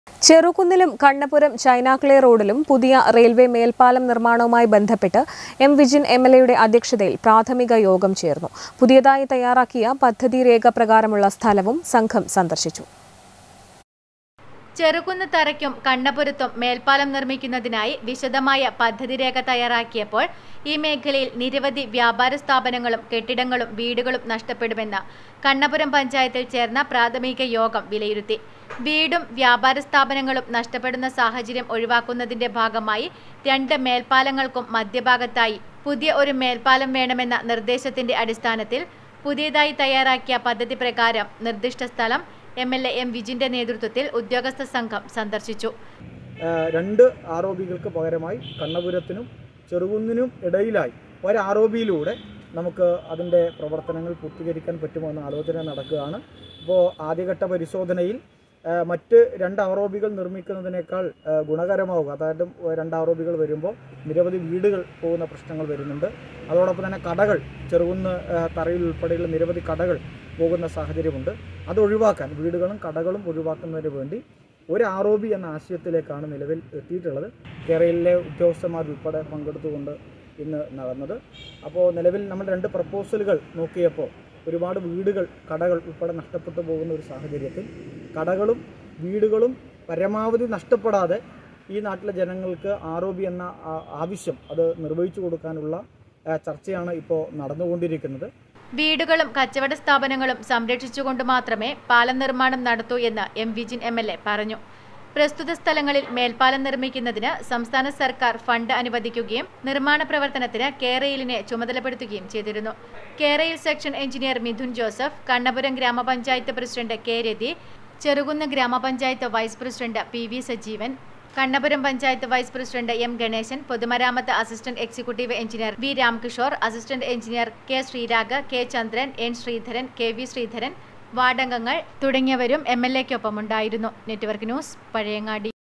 ചെറുകുന്നിലും Kannapuram China clay റോഡിലും പുതിയ railway മേൽപ്പാലം നിർമ്മാണവുമായി ബന്ധപ്പെട്ട് എം വിജിൻ എം എൽ എയുടെ അധ്യക്ഷതയിൽ പ്രാഥമിക യോഗം ചേർന്നു പുതിയതായി തയ്യാറാക്കിയ പദ്ധതി രേഖ പ്രകാരമുള്ള സ്ഥലവും സംഘം സന്ദർശിച്ചു ചെറുകുന്ന് തറയ്ക്കും കണ്ണപുരത്തും മേൽപ്പാലം നിർമ്മിക്കുന്നതിനായി വിശദമായ പദ്ധതിരേഖ തയ്യാറാക്കിയപ്പോൾ ഈ മേഖലയിൽ നിരവധി വ്യാപാര സ്ഥാപനങ്ങളും കെട്ടിടങ്ങളും വീടുകളും നഷ്ടപ്പെടുമെന്ന് കണ്ണപുരം പഞ്ചായത്തിൽ ചേർന്ന പ്രാഥമിക യോഗം വിലയിരുത്തി വീടും വ്യാപാര സ്ഥാപനങ്ങളും നഷ്ടപ്പെടുന്ന സാഹചര്യം ഒഴിവാക്കുന്നതിന്റെ ഭാഗമായി രണ്ട് മേൽപ്പാലങ്ങൾക്കും മധ്യഭാഗത്തായി പുതിയ ഒരു മേൽപ്പാലം വേണമെന്ന നിർദ്ദേശത്തിന്റെ അടിസ്ഥാനത്തിൽ പുതിയതായി തയ്യാറാക്കിയ പദ്ധതി പ്രകാരം നിർദ്ദിഷ്ട സ്ഥലം എം എൽ എ എം വിജിന്റെ നേതൃത്വത്തിൽ ഉദ്യോഗസ്ഥ സംഘം സന്ദർശിച്ചു ഏഹ് രണ്ട് ആർ ഒ ബികൾക്ക് പകരമായി കണ്ണപുരത്തിനും ചെറുകുന്നിനും ഇടയിലായി ഒരു ആർ ഒ ബിയിലൂടെ നമുക്ക് അതിൻ്റെ പ്രവർത്തനങ്ങൾ പൂർത്തീകരിക്കാൻ പറ്റുമോ എന്ന ആലോചന നടക്കുകയാണ് ഇപ്പോൾ ആദ്യഘട്ട പരിശോധനയിൽ ഏഹ് മറ്റ് രണ്ട് ആർ ഒ ബികൾ നിർമ്മിക്കുന്നതിനേക്കാൾ ഏഹ് ഗുണകരമാവുക അതായത് രണ്ട് ആർ ഒ ബികൾ വരുമ്പോൾ നിരവധി വീടുകൾ പോകുന്ന പ്രശ്നങ്ങൾ വരുന്നുണ്ട് അതോടൊപ്പം തന്നെ കടകൾ ചെറുകുന്ന് ഏഹ് തറയിൽ ഉൾപ്പെടെയുള്ള നിരവധി കടകൾ പോകുന്ന സാഹചര്യമുണ്ട് അത് ഒഴിവാക്കാൻ വീടുകളും കടകളും ഒഴിവാക്കുന്നതിന് വേണ്ടി ഒരു ആർ ഒ ബി എന്ന ആശയത്തിലേക്കാണ് നിലവിൽ എത്തിയിട്ടുള്ളത് കേരളയിലെ ഉദ്യോഗസ്ഥന്മാരുൾപ്പെടെ പങ്കെടുത്തുകൊണ്ട് ഇന്ന് നടന്നത് അപ്പോൾ നിലവിൽ നമ്മൾ രണ്ട് പ്രപ്പോസലുകൾ നോക്കിയപ്പോൾ ഒരുപാട് വീടുകൾ കടകൾ ഉൾപ്പെടെ നഷ്ടപ്പെട്ടു പോകുന്ന ഒരു സാഹചര്യത്തിൽ കടകളും വീടുകളും പരമാവധി നഷ്ടപ്പെടാതെ ഈ നാട്ടിലെ ജനങ്ങൾക്ക് ആർ ഒ ബി എന്ന ആ- ആവശ്യം അത് നിർവഹിച്ചു കൊടുക്കാനുള്ള ആ, ചർച്ചയാണ് ഇപ്പോൾ നടന്നുകൊണ്ടിരിക്കുന്നത് വീടുകളും കച്ചവട സ്ഥാപനങ്ങളും സംരക്ഷിച്ചുകൊണ്ട് മാത്രമേ പാലം നിർമ്മാണം നടത്തൂ എന്ന് M Vijin M L A പറഞ്ഞു പ്രസ്തുത സ്ഥലങ്ങളിൽ മേൽപ്പാലം നിർമ്മിക്കുന്നതിന് സംസ്ഥാന സർക്കാർ ഫണ്ട് അനുവദിക്കുകയും നിർമ്മാണ പ്രവർത്തനത്തിന് കേരയിലിനെ ചുമതലപ്പെടുത്തുകയും ചെയ്തിരുന്നു കേരയിൽ section engineer Mithun Joseph Kannapuram ഗ്രാമപഞ്ചായത്ത് പ്രസിഡന്റ് കെ രതി ചെറുകുന്ന് ഗ്രാമപഞ്ചായത്ത് vice president P V Sajeevan Kannapuram panchayat vice president M Ganesan പൊതുമരാമത്ത് assistant executive engineer V Ramkishore assistant engineer K Sreerag K Chandran N Sreedharan K V Sreedharan വാർഡംഗങ്ങൾ തുടങ്ങിയവരും എം എൽ എക്കൊപ്പമുണ്ടായിരുന്നു നെറ്റ്വർക്ക് ന്യൂസ് പഴയങ്ങാടി